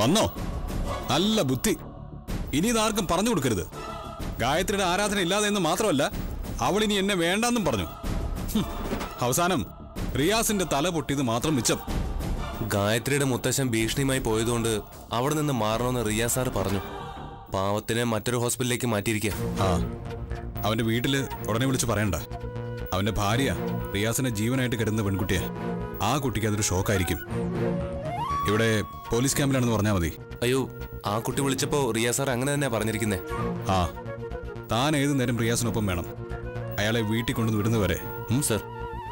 വന്നോ നല്ല ബുദ്ധി ഇനി ഇതാർക്കും പറഞ്ഞു കൊടുക്കരുത് ഗായത്രിയുടെ ആരാധന ഇല്ലാതെ എന്ന് മാത്രമല്ല അവൾ ഇനി എന്നെ വേണ്ടെന്നും പറഞ്ഞു ഹും. അവസാനം റിയാസിന്റെ തല പൊട്ടിയത് മാത്രം മിച്ചം ഗായത്രിയുടെ മുത്തശ്ശൻ ഭീഷണിയുമായി പോയതുകൊണ്ട് അവിടെ നിന്ന് മാറണമെന്ന് റിയ സാർ പറഞ്ഞു പാവത്തിനെ മറ്റൊരു ഹോസ്പിറ്റലിലേക്ക് മാറ്റിയിരിക്കുക ആ അവന്റെ വീട്ടില് ഉടനെ വിളിച്ച് പറയണ്ട അവന്റെ ഭാര്യ റിയാസിനെ ജീവനായിട്ട് കരുതുന്ന പെൺകുട്ടിയെ ആ കുട്ടിക്ക് അതൊരു ഷോക്കായിരിക്കും ഇവിടെ പോലീസ് ക്യാമ്പിലാണെന്ന് പറഞ്ഞാൽ മതി അയ്യോ ആ കുട്ടി വിളിച്ചപ്പോ റിയ സാർ അങ്ങനെ തന്നെ പറഞ്ഞിരിക്കുന്നേ ആ താൻ ഏതു നേരം റിയാസിനൊപ്പം വേണം അയാളെ വീട്ടിൽ കൊണ്ടുവന്ന് വിടുന്നവരെ ഉം? സർ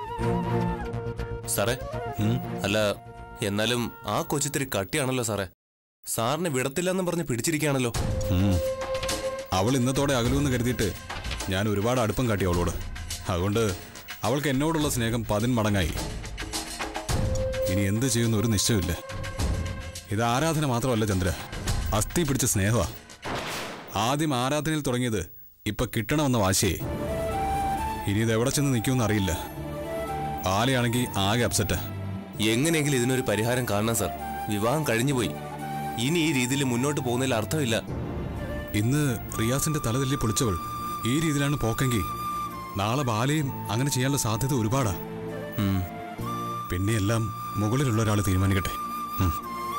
സാറേ അല്ല എന്നാലും ആ കൊച്ചിത്തിരി കട്ടിയാണല്ലോ സാറേ സാറിനെ വിടത്തില്ലെന്ന് പറഞ്ഞ് പിടിച്ചിരിക്കുകയാണല്ലോ ഉം. അവൾ ഇന്നത്തോടെ അകലുമെന്ന് കരുതിയിട്ട് ഞാൻ ഒരുപാട് അടുപ്പം കാട്ടി അവളോട് അതുകൊണ്ട് അവൾക്ക് എന്നോടുള്ള സ്നേഹം പതിൻ മടങ്ങായി ഇനി എന്ത് ചെയ്യുന്ന ഒരു നിശ്ചയമില്ല ഇത് ആരാധന മാത്രമല്ല ചന്ദ്ര അസ്ഥി പിടിച്ച സ്നേഹമാ ആദ്യം ആരാധനയിൽ തുടങ്ങിയത് ഇപ്പൊ കിട്ടണമെന്ന വാശിയെ ഇനി ഇത് എവിടെ ചെന്ന് നിൽക്കുമെന്ന് അറിയില്ല ആലയാണെങ്കിൽ ആകെ അപ്സെറ്റാ എങ്ങനെയെങ്കിലും ഇതിനൊരു പരിഹാരം കാണണം സാർ വിവാഹം കഴിഞ്ഞുപോയി ഇനി ഈ രീതിയിൽ മുന്നോട്ട് പോകുന്നതിൽ അർത്ഥമില്ല ഇന്ന് റിയാസിന്റെ തലതല്ലി പൊളിച്ചവൾ ഈ രീതിയിലാണ് പോക്കെങ്കിൽ നാളെ ബാലയും അങ്ങനെ ചെയ്യാനുള്ള സാധ്യത ഒരുപാടാ ഉം. പിന്നെ എല്ലാം മുകളിലുള്ള ഒരാൾ തീരുമാനിക്കട്ടെ ഉം.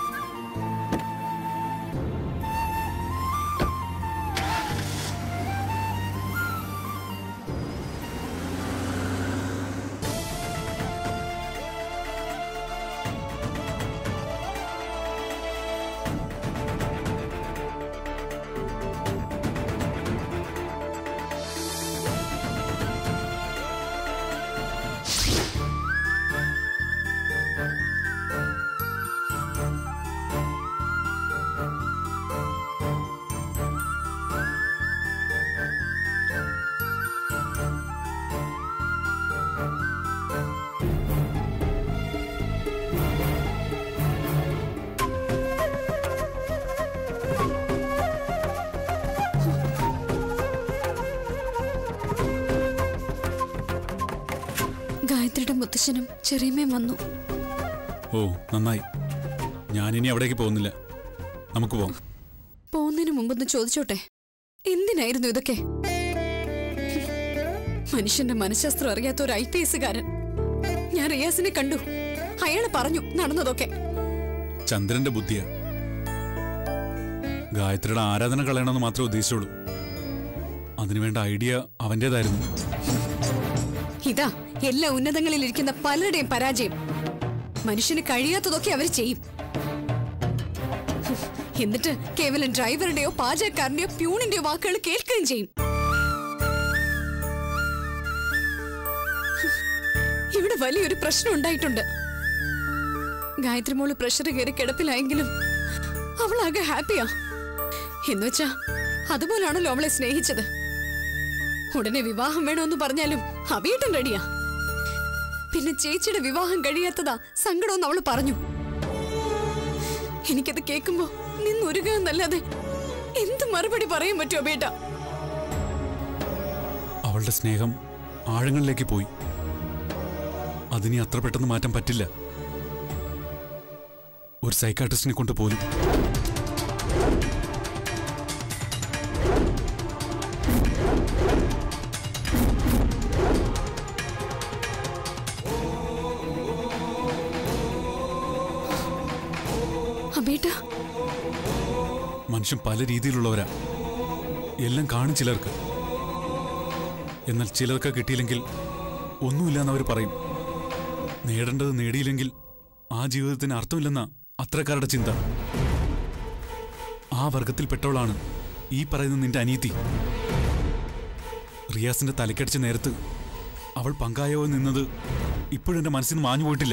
ഗായത്രിയുടെ മുത്തശ്ശനും ചെറിയമ്മയും വന്നു ഓ നന്നായി ഞാനിനി അവിടേക്ക് പോകുന്നില്ല നമുക്ക് പോവാം പോകുന്നതിന് മുമ്പൊന്ന് ചോദിച്ചോട്ടെ എന്തിനായിരുന്നു ഇതൊക്കെ മനുഷ്യന്റെ മനഃശാസ്ത്രം അറിയാത്ത ഒരു ഐ പി എസുകാരൻ ഞാൻ റിയാസിനെ കണ്ടു അയാള് പറഞ്ഞു നടന്നതൊക്കെ ചന്ദ്രന്റെ ബുദ്ധിയാ ഗായത്രിയുടെ ആരാധന കളയണമെന്ന് മാത്രമേ ഉദ്ദേശിച്ചുള്ളൂ അതിനുവേണ്ട ഐഡിയ അവന്റേതായിരുന്നു ഇതാ എല്ലാ ഉന്നതങ്ങളിൽ ഇരിക്കുന്ന പലരുടെയും പരാജയം മനുഷ്യന് കഴിയാത്തതൊക്കെ അവർ ചെയ്യും എന്നിട്ട് കേവലം ഡ്രൈവറുടെയോ പാചകക്കാരന്റെയോ പ്യൂണിന്റെയോ വാക്കുകൾ കേൾക്കുകയും ചെയ്യും ഇവിടെ വലിയൊരു പ്രശ്നം ഉണ്ടായിട്ടുണ്ട് ഗായത്രി മോള് പ്രഷർ കയറി കിടപ്പിലായെങ്കിലും അവളാകെ ഹാപ്പിയാ എന്നുവെച്ചാ അതുപോലാണല്ലോ അവളെ സ്നേഹിച്ചത് ഉടനെ വിവാഹം വേണമെന്ന് പറഞ്ഞാലും അവീട്ടം റെഡിയാ പിന്നെ ചേച്ചിയുടെ വിവാഹം കഴിയാത്തതാ സങ്കടമെന്ന് അവള് പറഞ്ഞു എനിക്കത് കേൾക്കുമ്പോ നിന്നൊരുക എന്നല്ലാതെ എന്ത് മറുപടി പറയാൻ പറ്റുമോ ബേട്ട അവളുടെ സ്നേഹം ആഴങ്ങളിലേക്ക് പോയി അതിനി അത്ര പെട്ടെന്ന് മാറ്റാൻ പറ്റില്ല ഒരു സൈക്കാട്രിസ്റ്റിനെ കൊണ്ട് പോലും അബേട്ട മനുഷ്യൻ പല രീതിയിലുള്ളവരാ എല്ലാം കാണും ചിലർക്ക് എന്നാൽ ചിലർക്ക് കിട്ടിയില്ലെങ്കിൽ ഒന്നുമില്ലെന്ന് അവർ പറയും നേടേണ്ടത് നേടിയില്ലെങ്കിൽ ആ ജീവിതത്തിന് അർത്ഥമില്ലെന്ന അത്രക്കാരുടെ ചിന്ത ആ വർഗത്തിൽപ്പെട്ടവളാണ് ഈ പറയുന്ന നിന്റെ അനീതി റിയാസിന്റെ തലക്കടിച്ച നേരത്ത് അവൾ പങ്കായോ നിന്നത് ഇപ്പോഴും എന്റെ മനസ്സിൽ നിന്ന് മാഞ്ഞു പോയിട്ടില്ല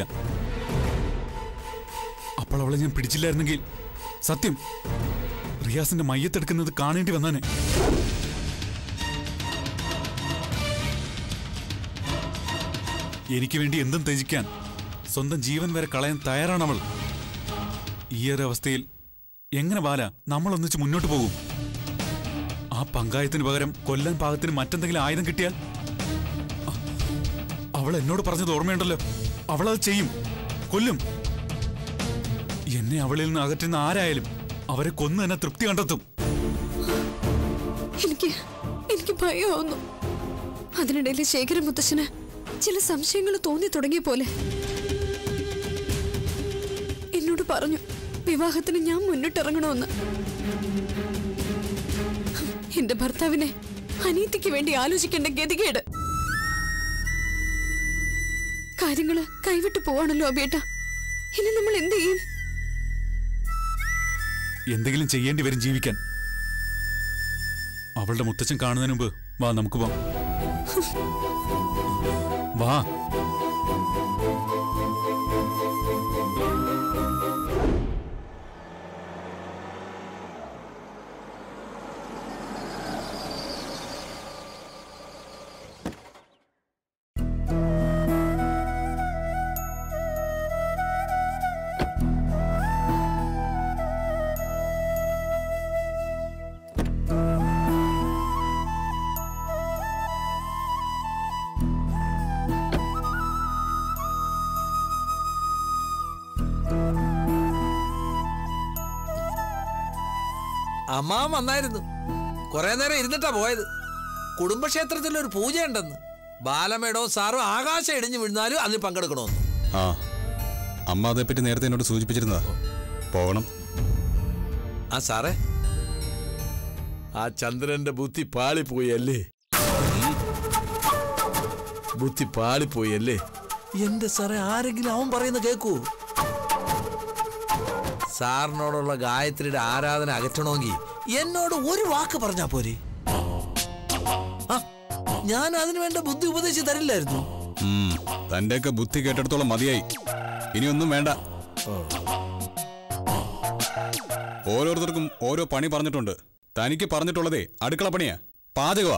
അപ്പോൾ അവളെ ഞാൻ പിടിച്ചില്ലായിരുന്നെങ്കിൽ സത്യം റിയാസിന്റെ മയ്യത്തെടുക്കുന്നത് കാണേണ്ടി വന്നാനെ എനിക്ക് വേണ്ടി എന്തും ത്യജിക്കാൻ സ്വന്തം ജീവൻ വരെ കളയാൻ തയ്യാറാണ് അവൾ ഈ ഒരു അവസ്ഥയിൽ എങ്ങനെ ബാല നമ്മൾ ഒന്നിച്ച് മുന്നോട്ട് പോകും ആ പങ്കായത്തിന് പകരം കൊല്ലാൻ പാകത്തിന് മറ്റെന്തെങ്കിലും ആയുധം കിട്ടിയാൽ അ- അവൾ എന്നോട് പറഞ്ഞത് ഓർമ്മയുണ്ടല്ലോ അവൾ അത് ചെയ്യും കൊല്ലും എന്നെ അവളിൽ നിന്ന് അകറ്റുന്ന ആരായാലും അവരെ കൊന്നു തന്നെ തൃപ്തി കണ്ടെത്തും എനിക്ക് എനിക്ക് ഭയമാവുന്നു അതിനിടയിൽ ശേഖര മുത്തശ്ശന് ചില സംശയങ്ങൾ തോന്നി തുടങ്ങിയ പോലെ എന്നോട് പറഞ്ഞു വിവാഹത്തിന് ഞാൻ മുന്നിട്ടിറങ്ങണമെന്ന് എന്റെ ഭർത്താവിനെ അനീതിക്ക് വേണ്ടി ആലോചിക്കേണ്ട ഗതികേട് കാര്യങ്ങള് കൈവിട്ടു പോവാണല്ലോ അബേട്ട ഇനി നമ്മൾ എന്ത് ചെയ്യും എന്തെങ്കിലും ചെയ്യേണ്ടി വരും ജീവിക്കാൻ അവളുടെ മുത്തച്ഛൻ കാണുന്നതിന് മുമ്പ് വാ നമുക്ക് പോവാം വാ അമ്മാവൻ വന്നായിരുന്നു കുറെ നേരം ഇരുന്നിട്ടാ പോയത് കുടുംബക്ഷേത്രത്തിൽ ഒരു പൂജയുണ്ടെന്ന് ബാലമേടവും സാറും ആകാശം ഇടിഞ്ഞു വീഴുന്നാലും അതിൽ പങ്കെടുക്കണമെന്ന് ആ അമ്മ അതേപ്പറ്റി നേരത്തെ എന്നോട് സൂചിപ്പിച്ചിരുന്നതാ പോകണം ആ സാറേ ആ ചന്ദ്രന്റെ ബുദ്ധി പാളിപ്പോയി അല്ലേ ബുദ്ധി പാളിപ്പോയി അല്ലേ എന്റെ സാറേ ആരെങ്കിലും അവൻ പറയുന്ന കേക്കൂ സാറിനോടുള്ള ഗായത്രിയുടെ ആരാധന അകറ്റണമെങ്കിൽ എന്നോട് ഒരു വാക്ക് പറഞ്ഞാ പോരെ ആ, ഞാൻ അതിനു വേണ്ട ബുദ്ധി ഉപദേശിച്ച് തരില്ലായിരുന്നു ഉം, തന്റെയൊക്കെ ബുദ്ധി കേട്ടിടത്തോളം മതിയായി ഇനിയൊന്നും വേണ്ട ഓരോരുത്തർക്കും ഓരോ പണി പറഞ്ഞിട്ടുണ്ട് തനിക്ക് പറഞ്ഞിട്ടുള്ളതേ അടുക്കള പണിയാ പാചകമാ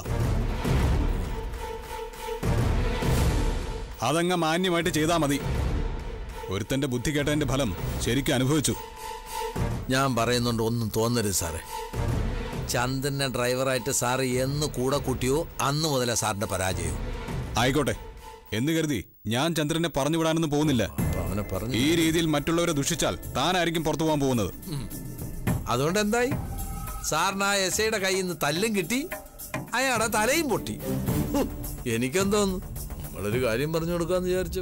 അതങ്ങ മാന്യമായിട്ട് ചെയ്താ മതി ഒരുത്തന്റെ ബുദ്ധി കേട്ടതിന്റെ ഫലം ശരിക്കും അനുഭവിച്ചു ഞാൻ പറയുന്നുണ്ട് ഒന്നും തോന്നരുത് സാറേ ചന്ദ്രനെ ഡ്രൈവറായിട്ട് സാറ് എന്ന് കൂടെ കൂട്ടിയോ അന്ന് മുതലേ സാറിന്റെ പരാജയം ആയിക്കോട്ടെ എന്ന് കരുതി ഞാൻ ചന്ദ്രനെ പറഞ്ഞു വിടാനൊന്നും പോകുന്നില്ല അപ്പൊ അവനെ പറഞ്ഞു ഈ രീതിയിൽ മറ്റുള്ളവരെ ദുഷിച്ചാൽ താനായിരിക്കും പുറത്തു പോകാൻ പോകുന്നത് അതുകൊണ്ട് എന്തായി സാറിന് ആ എസ് ഐയുടെ കയ്യിൽ നിന്ന് തല്ലും കിട്ടി അയാളുടെ തലയും പൊട്ടി ഹും, എനിക്കെന്തോന്നു നമ്മളൊരു കാര്യം പറഞ്ഞു കൊടുക്കാന്ന് വിചാരിച്ചു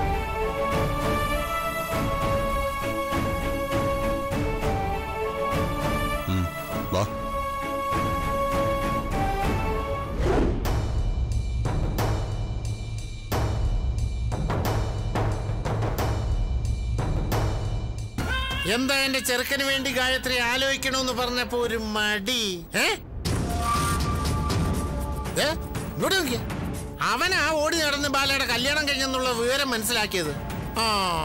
ഉം, വാ എന്താ എന്റെ ചെറുക്കന് വേണ്ടി ഗായത്രി ആലോചിക്കണമെന്ന് പറഞ്ഞപ്പോ ഒരു മടി ഏ ഏ? ഇങ്ങോട്ട് നോക്കിയേ അവനാ ഓടി നടന്ന് ബാലയുടെ കല്യാണം കഴിഞ്ഞെന്നുള്ള വിവരം മനസ്സിലാക്കിയത് ആ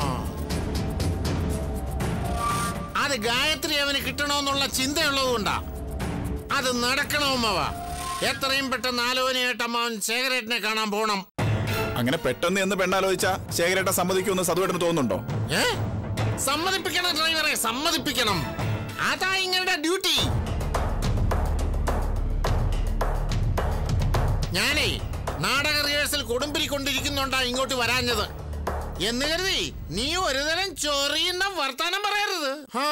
അത് ഗായത്രി അവന് കിട്ടണമെന്നുള്ള ചിന്തയുള്ളത് കൊണ്ടാ അത് നടക്കണമവ എത്രയും പെട്ടെന്ന് ആലോചനയായിട്ട് അമ്മാവൻ ശേഖരേട്ടനെ കാണാൻ പോണം അങ്ങനെ പെട്ടെന്ന് എന്ന് പെണ്ണാലോചിച്ച ശേഖരേട്ട സമ്മതിക്കുമെന്ന് സതുവേട്ടന് തോന്നുന്നുണ്ടോ ഏ സമ്മതിപ്പിക്കണം ഡ്രൈവറെ സമ്മതിപ്പിക്കണം അതാ ഇങ്ങളുടെ ഡ്യൂട്ടി ഞാനേ നാടക റിഹേഴ്സൽ കൊടുമ്പിരി കൊണ്ടിരിക്കുന്നുണ്ടാ ഇങ്ങോട്ട് വരാഞ്ഞത് എന്ന് കരുതി നീ ഒരു തരം ചൊറിയുന്ന വർത്താനം പറയരുത് ഹാ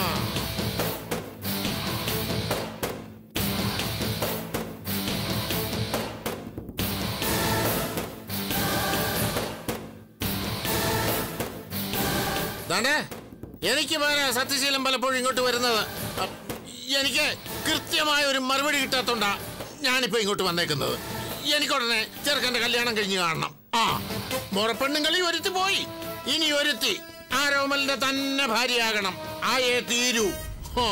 ദാണ്ടേ എനിക്ക് പേരെ സത്യശീലം പലപ്പോഴും ഇങ്ങോട്ട് വരുന്നത് അ, എനിക്ക് കൃത്യമായ ഒരു മറുപടി കിട്ടാത്തോണ്ടാ ഞാനിപ്പോ ഇങ്ങോട്ട് വന്നേക്കുന്നത് എനിക്കുടനെ ചെറുക്കന്റെ കല്യാണം കഴിഞ്ഞ് കാണണം ആ മുറപ്പെണ്ണുങ്ങളി ഒരുത്തി പോയി ഇനി ഒരുത്തി ആ രോമലിന്റെ തന്നെ ഭാര്യയാകണം ആയേ തീരൂ ഹോ.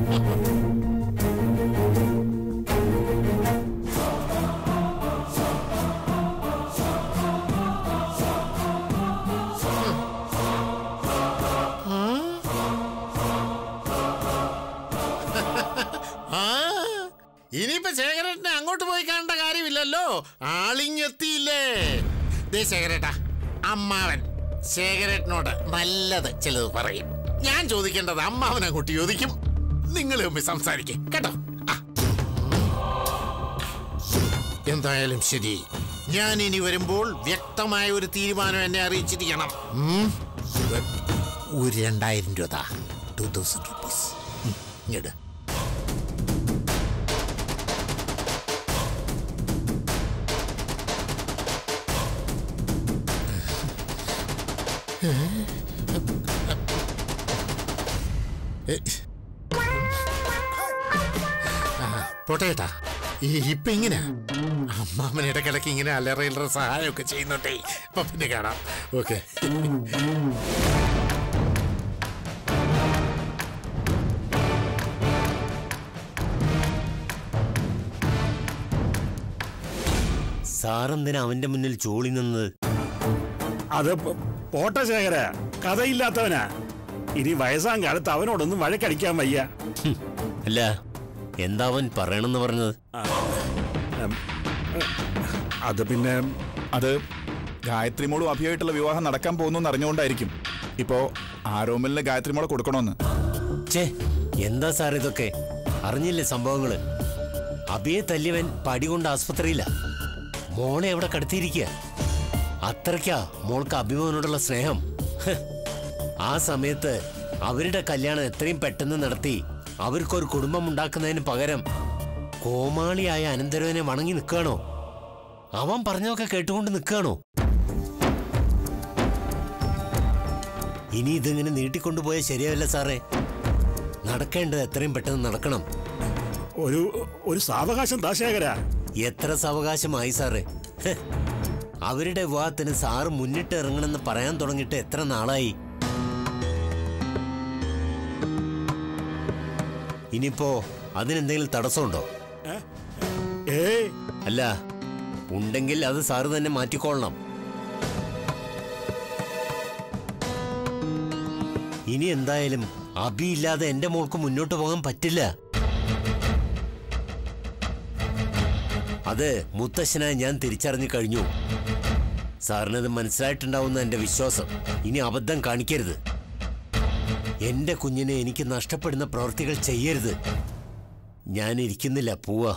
ആ ഇനിയിപ്പോ ശേഖരേട്ടനെ അങ്ങോട്ട് പോയി കാണേണ്ട കാര്യമില്ലല്ലോ ആളിങ്ങെത്തിയില്ലേ ദേ ശേഖരേട്ടാ അമ്മാവൻ ശേഖരേട്ടനോട് നല്ലത് ചിലത് പറയും ഞാൻ ചോദിക്കേണ്ടത് അമ്മാവൻ അങ്ങോട്ട് ചോദിക്കും നിങ്ങൾ തമ്മിൽ സംസാരിക്കും കേട്ടോ ആ. എന്തായാലും ശരി ഞാൻ ഇനി വരുമ്പോൾ വ്യക്തമായ ഒരു തീരുമാനം എന്നെ അറിയിച്ചിരിക്കണം ഉം? ഒരു രണ്ടായിരം രൂപ താ ടു തൗസൻഡ് റുപ്പീസ് ഇങ്ങോട്ട് പോട്ടേട്ടാ ഈ ഇപ്പൊ ഇങ്ങനെ അമ്മാമൻ ഇടക്കിടക്ക് ഇങ്ങനെ അലറയിലറ സഹായമൊക്കെ ചെയ്യുന്നുണ്ടേ അപ്പൊ പിന്നെ കാണാം ഓക്കെ സാറെന്തിനാ അവന്റെ മുന്നിൽ ചോളി നിന്നത് അത് പോ- പോട്ടെ ശേഖര കഥയില്ലാത്തവനാ ഇനി വയസ്സാം കാലത്ത് അവനോടൊന്നും വഴക്കടിക്കാൻ വയ്യ ഹും, അല്ല എന്താ അവൻ പറയണമെന്ന് പറഞ്ഞത് അത് പിന്നെ അത് ഗായത്രി മോളും അഭിയായിട്ടുള്ള വിവാഹം നടക്കാൻ പോകുന്നു എന്ന് അറിഞ്ഞുകൊണ്ടായിരിക്കും ഇപ്പോ ആരോമലിന് ഗായത്രി മോളെ കൊടുക്കണമെന്ന് ചേ എന്താ സാർ ഇതൊക്കെ അറിഞ്ഞില്ലേ സംഭവങ്ങള് അബിയെ തല്ലിയവൻ പടി കൊണ്ട് ആസ്പത്രിയില്ല മോളെ എവിടെ കടത്തിയിരിക്കുക അത്രയ്ക്കാ മോൾക്ക് അഭിമോനോടുള്ള സ്നേഹം ഹ്. ആ സമയത്ത് അവരുടെ കല്യാണം എത്രയും പെട്ടെന്ന് നടത്തി അവർക്കൊരു കുടുംബം ഉണ്ടാക്കുന്നതിന് പകരം കോമാളിയായ അനന്തരവനെ വണങ്ങി നിൽക്കുകയാണോ അവൻ പറഞ്ഞതൊക്കെ കേട്ടുകൊണ്ട് നിൽക്കുകയാണോ ഇനി ഇതിങ്ങനെ നീട്ടിക്കൊണ്ടുപോയാൽ ശരിയല്ല സാറേ നടക്കേണ്ടത് എത്രയും പെട്ടെന്ന് നടക്കണം ഒരു ഒരു സാവകാശം താ ശേഖര എത്ര സാവകാശമായി സാറേ ഹ്. അവരുടെ വിവാഹത്തിന് സാറ് മുന്നിട്ട് ഇറങ്ങണമെന്ന് പറയാൻ തുടങ്ങിയിട്ട് എത്ര നാളായി ഇനിയിപ്പോ അതിനെന്തെങ്കിലും തടസ്സമുണ്ടോ ഏയ് അല്ല ഉണ്ടെങ്കിൽ അത് സാറ് തന്നെ മാറ്റിക്കൊള്ളണം ഇനി എന്തായാലും അബി ഇല്ലാതെ എന്റെ മോൾക്ക് മുന്നോട്ട് പോകാൻ പറ്റില്ല അത് മുത്തശ്ശനായി ഞാൻ തിരിച്ചറിഞ്ഞു കഴിഞ്ഞു സാറിനത് മനസ്സിലായിട്ടുണ്ടാവുന്ന എന്റെ വിശ്വാസം ഇനി അബദ്ധം കാണിക്കരുത് എന്റെ കുഞ്ഞിനെ എനിക്ക് നഷ്ടപ്പെടുന്ന പ്രവൃത്തികൾ ചെയ്യരുത് ഞാൻ ഇരിക്കുന്നില്ല പോവാ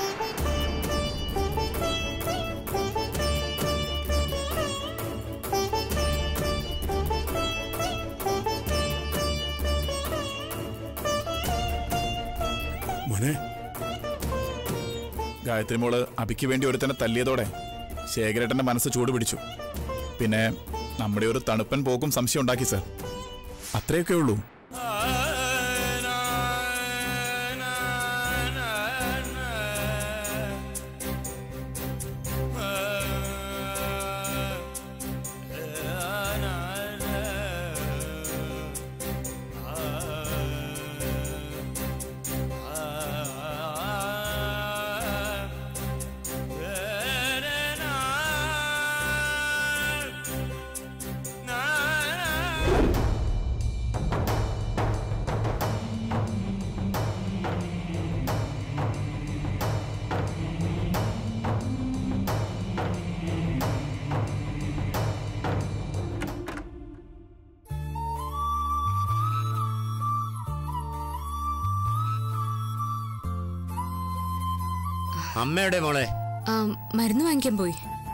മോനെ ഗായത്രി മോള് അഭിക്ക് വേണ്ടി ഒരുത്തനെ തല്ലിയതോടെ ശേഖരേട്ടന്റെ മനസ്സ് ചൂട് പിടിച്ചു പിന്നെ നമ്മുടെ ഒരു തണുപ്പൻ പോക്കും സംശയം ഉണ്ടാക്കി സർ അത്രയൊക്കെ ഉള്ളൂ അമ്മയുടെ മോളെ ആ, മരുന്ന് വാങ്ങിക്കാൻ പോയി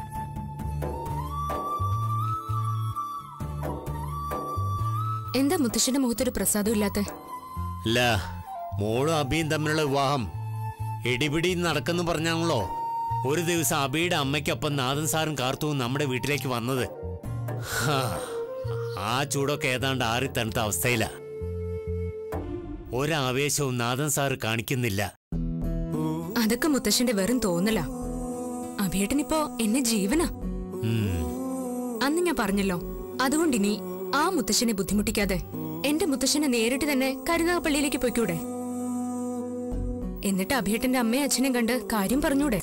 എന്താ മുത്തശ്ശന്റെ മുഖത്തൊരു പ്രസാദം ഇല്ലാത്ത അല്ല മോളും അബിയും തമ്മിലുള്ള വിവാഹം ഇടിപിടി നടക്കുന്നു പറഞ്ഞാണല്ലോ ഒരു ദിവസം അബിയുടെ അമ്മയ്ക്കൊപ്പം നാഥൻ സാറും കാർത്തുവും നമ്മുടെ വീട്ടിലേക്ക് വന്നത് ഹാ, ആ ചൂടൊക്കെ ഏതാണ്ട് ആറി തണുത്ത അവസ്ഥയിലാ ഒരാവേശവും നാഥൻ സാറ് കാണിക്കുന്നില്ല അതൊക്കെ മുത്തശ്ശന്റെ വെറും തോന്നല അഭിയേട്ടനിപ്പോ എന്നെ ജീവനാ ഉം. അന്ന് ഞാൻ പറഞ്ഞല്ലോ അതുകൊണ്ടിനി ആ മുത്തശ്ശനെ ബുദ്ധിമുട്ടിക്കാതെ എന്റെ മുത്തശ്ശനെ നേരിട്ട് തന്നെ കരുനാഗപ്പള്ളിയിലേക്ക് പൊയ്ക്കൂടെ എന്നിട്ട് അഭിയേട്ടന്റെ അമ്മയും അച്ഛനെയും കണ്ട് കാര്യം പറഞ്ഞൂടെ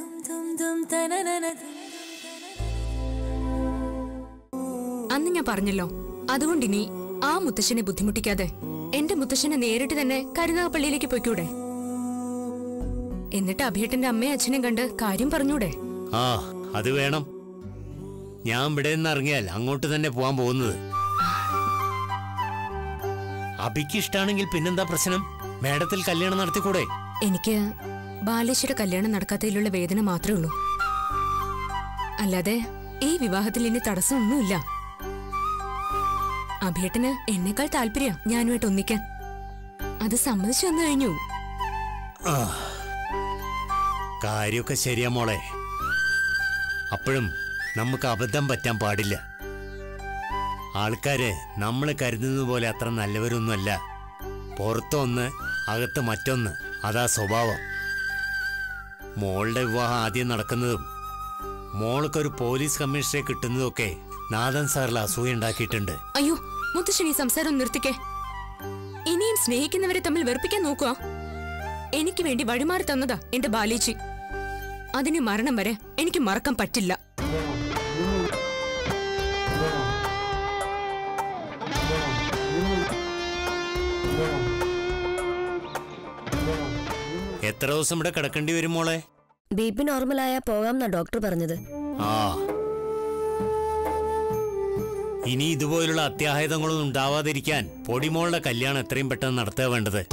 അന്ന് ഞാൻ പറഞ്ഞല്ലോ അതുകൊണ്ടിനി ആ മുത്തശ്ശനെ ബുദ്ധിമുട്ടിക്കാതെ എന്റെ മുത്തശ്ശനെ നേരിട്ട് തന്നെ കരുനാഗപ്പള്ളിയിലേക്ക് പൊയ്ക്കൂടെ എന്നിട്ട് അഭിയേട്ടന്റെ അമ്മയും അച്ഛനെയും കണ്ട് കാര്യം പറഞ്ഞൂടെ ആ അത് വേണം ഞാൻ ഇവിടെ നിന്ന് ഇറങ്ങിയാൽ അങ്ങോട്ട് തന്നെ പോവാൻ പോകുന്നത് അബിക്ക് ഇഷ്ടാണെങ്കിൽ പിന്നെന്താ പ്രശ്നം മേഡത്തിൽ കല്യാണം നടത്തിക്കൂടെ എനിക്ക് ബാലേശ്വര കല്യാണം നടക്കാത്തതിലുള്ള വേദന മാത്രമേ ഉള്ളൂ അല്ലാതെ ഈ വിവാഹത്തിൽ ഇനി തടസ്സമൊന്നുമില്ല അഭിയേട്ടന് എന്നെക്കാൾ താല്പര്യം ഞാനുമായിട്ട് ഒന്നിക്കാൻ അത് സമ്മതിച്ചു വന്നു കഴിഞ്ഞു ആ. കാര്യമൊക്കെ ശരിയാ മോളെ അപ്പോഴും നമുക്ക് അബദ്ധം പറ്റാൻ പാടില്ല ആൾക്കാര് നമ്മൾ കരുതുന്നത് പോലെ അത്ര നല്ലവരൊന്നുമല്ല പുറത്തൊന്ന് അകത്ത് മറ്റൊന്ന് അതാ സ്വഭാവം മോളുടെ വിവാഹം ആദ്യം നടക്കുന്നതും മോൾക്കൊരു പോലീസ് കമ്മീഷണറെ കിട്ടുന്നതൊക്കെ നാദൻ സാറിൽ അസൂയ ഉണ്ടാക്കിയിട്ടുണ്ട് അയ്യോ മുത്തശ്ശൻ ഈ സംസാരം നിർത്തിക്കേ ഇനിയും സ്നേഹിക്കുന്നവരെ തമ്മിൽ വെറുപ്പിക്കാൻ നോക്കുക എനിക്ക് വേണ്ടി വഴിമാറി തന്നതാ എന്റെ ബാലേച്ചി അതിന് മരണം വരെ എനിക്ക് മറക്കാൻ പറ്റില്ല എത്ര ദിവസം ഇവിടെ കിടക്കേണ്ടി വരും മോളെ ബി പി നോർമലായ പോകാമെന്നാ ഡോക്ടർ പറഞ്ഞത് ആ ഇനി ഇതുപോലുള്ള അത്യാഹിതങ്ങളൊന്നും ഉണ്ടാവാതിരിക്കാൻ പൊടിമോളുടെ കല്യാണം എത്രയും പെട്ടെന്ന് നടത്തുക വേണ്ടത്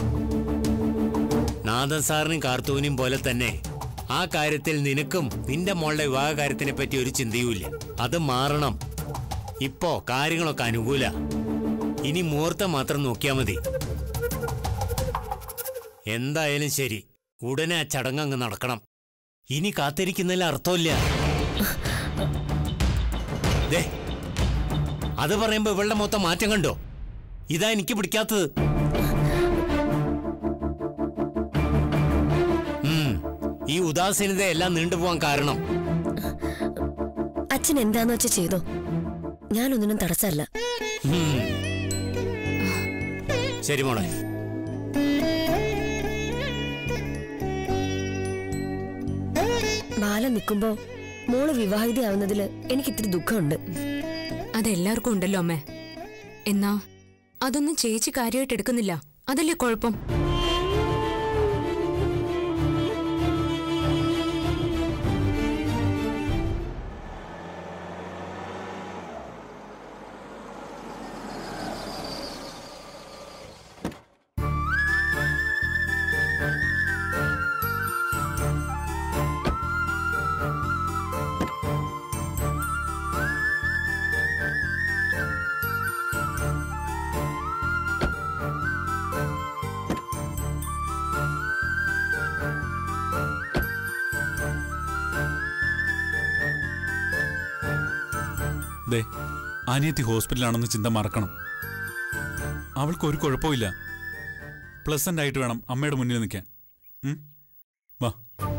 നാദൻ സാറിനും കാർത്തൂനും പോലെ തന്നെ ആ കാര്യത്തിൽ നിനക്കും നിന്റെ മോളുടെ വിവാഹ കാര്യത്തിനെ പറ്റി ഒരു ചിന്തയുമില്ല അത് മാറണം ഇപ്പോ കാര്യങ്ങളൊക്കെ അനുകൂല ഇനി മുഹൂർത്തം മാത്രം നോക്കിയാൽ മതി എന്തായാലും ശരി ഉടനെ ആ ചടങ്ങ് അങ്ങ് നടക്കണം ഇനി കാത്തിരിക്കുന്നതിൽ അർത്ഥമില്ല ദേ, അത് പറയുമ്പോ ഇവളുടെ മൊത്തം മാറ്റം കണ്ടോ ഇതാ എനിക്ക് പിടിക്കാത്തത് ഉം, ഈ ഉദാസീനത എല്ലാം നീണ്ടുപോവാൻ കാരണം അച്ഛൻ എന്താന്ന് വെച്ച് ചെയ്തോ ഞാനൊന്നിനും തടസ്സമല്ല ഉം. ശരി മോളെ ബാല നിൽക്കുമ്പോ മോള് വിവാഹിതയാവുന്നതില് എനിക്ക് ഇത്തിരി ദുഃഖമുണ്ട് അതെല്ലാവർക്കും ഉണ്ടല്ലോ അമ്മേ എന്നാ അതൊന്നും ചേച്ചി കാര്യമായിട്ട് എടുക്കുന്നില്ല അതല്ലേ കുഴപ്പം ദേ അനിയത്തി ഹോസ്പിറ്റലാണെന്ന് ചിന്ത മറക്കണം അവൾക്ക് ഒരു കുഴപ്പമില്ല പ്ലസന്റ് ആയിട്ട് വേണം അമ്മയുടെ മുന്നിൽ നിൽക്കാൻ ഉം? വാ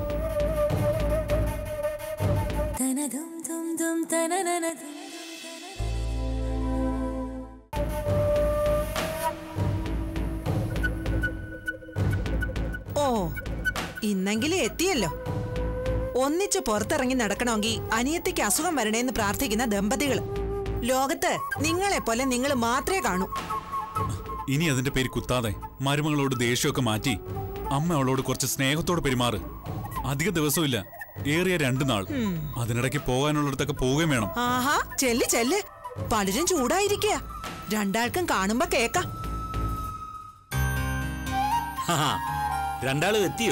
ഓ ഇന്നെങ്കിലും എത്തിയല്ലോ ഒന്നിച്ച് പുറത്തിറങ്ങി നടക്കണമെങ്കിൽ അനിയത്തിക്ക് അസുഖം വരണേന്ന് പ്രാർത്ഥിക്കുന്ന ദമ്പതികൾ ലോകത്ത് നിങ്ങളെ പോലെ നിങ്ങൾ മാത്രമേ കാണൂ ഇനി അതിന്റെ പേര് കുത്താതെ മരുമകളോട് ദേഷ്യമൊക്കെ മാറ്റി അമ്മ അവളോട് കുറച്ച് സ്നേഹത്തോടെ പെരുമാറ് അധിക ദിവസമില്ല ഏറിയ രണ്ടു നാൾ അതിനിടയ്ക്ക് പോകാനുള്ളിടത്തൊക്കെ പോവുകയും വേണം ആഹാ ചെല്ല് ചെല്ല് പലരും ചൂടായിരിക്കുക രണ്ടാൾക്കും കാണുമ്പോ കേക്കാം ഹാ, രണ്ടാളും എത്തിയോ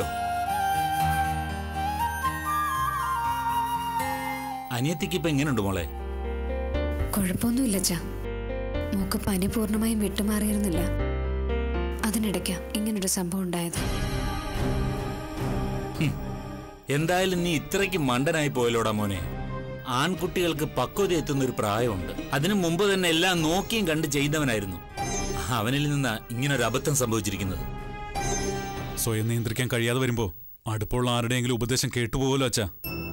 അനിയത്തിക്ക് ഇപ്പൊ എങ്ങനെയുണ്ട് മോളെ കുഴപ്പമൊന്നുമില്ല അച്ഛാ മോക്ക് പനി പൂർണ്ണമായും വിട്ടുമാറിയിരുന്നില്ല അതിനിടയ്ക്കാ ഇങ്ങനൊരു സംഭവം ഉണ്ടായത് എന്തായാലും നീ ഇത്രയ്ക്ക് മണ്ടനായി പോയല്ലോടാ മോനെ ആൺകുട്ടികൾക്ക് പക്വത എത്തുന്ന ഒരു പ്രായമുണ്ട് അതിനു മുമ്പ് തന്നെ എല്ലാം നോക്കിയും കണ്ട് ചെയ്യുന്നവനായിരുന്നു അവനിൽ നിന്നാ ഇങ്ങനൊരു അബദ്ധം സംഭവിച്ചിരിക്കുന്നത് സ്വയം നിയന്ത്രിക്കാൻ കഴിയാതെ വരുമ്പോ അടുപ്പുള്ള ആരുടെയെങ്കിലും ഉപദേശം കേട്ടുപോകല്ലോ അച്ഛാ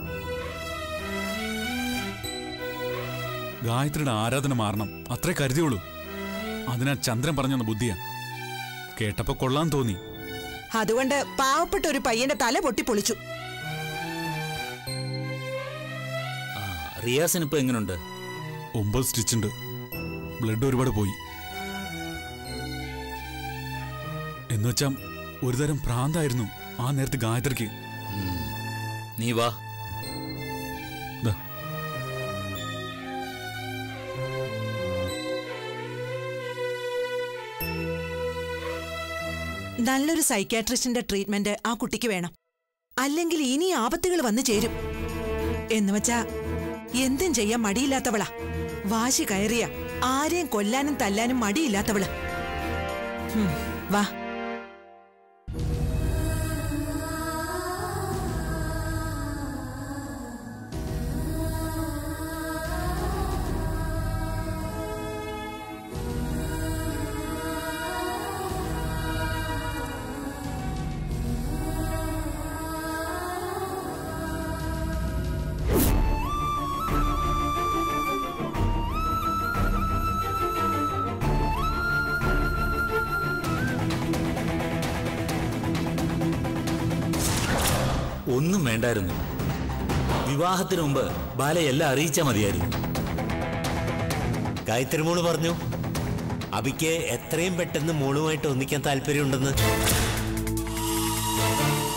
ഗായത്രിയുടെ ആരാധന മാറണം അത്രേ കരുതിയുള്ളൂ അതിനാ ചന്ദ്രൻ പറഞ്ഞെന്ന ബുദ്ധിയാ കേട്ടപ്പോ കൊള്ളാൻ തോന്നി അതുകൊണ്ട് പാവപ്പെട്ട ഒരു പയ്യന്റെ തല പൊട്ടിപ്പൊളിച്ചു റിയാസിന് ഇപ്പൊ എങ്ങനെയുണ്ട് ഒമ്പത് സ്റ്റിച്ചുണ്ട് ബ്ലഡ് ഒരുപാട് പോയി എന്നുവെച്ചാ ഒരുതരം ഭ്രാന്തായിരുന്നു ആ നേരത്തെ ഗായത്രിക്ക് നീ വാ ദാ. നല്ലൊരു സൈക്യാട്രിസ്റ്റിന്റെ ട്രീറ്റ്മെന്റ് ആ കുട്ടിക്ക് വേണം അല്ലെങ്കിൽ ഇനി ആപത്തുകൾ വന്നു ചേരും എന്ന് വെച്ചാ എന്തും ചെയ്യാൻ മടിയില്ലാത്തവളാ വാശി കയറിയ ആരെയും കൊല്ലാനും തല്ലാനും മടിയില്ലാത്തവള് ഹും, വാ ഒന്നും വേണ്ടായിരുന്നു വിവാഹത്തിന് മുമ്പ് ബാല എല്ലാം അറിയിച്ചാൽ മതിയായിരുന്നു ഗായത്രി മോള് പറഞ്ഞു അബിക്ക് എത്രയും പെട്ടെന്ന് മോളുമായിട്ട് ഒന്നിക്കാൻ താല്പര്യമുണ്ടെന്ന്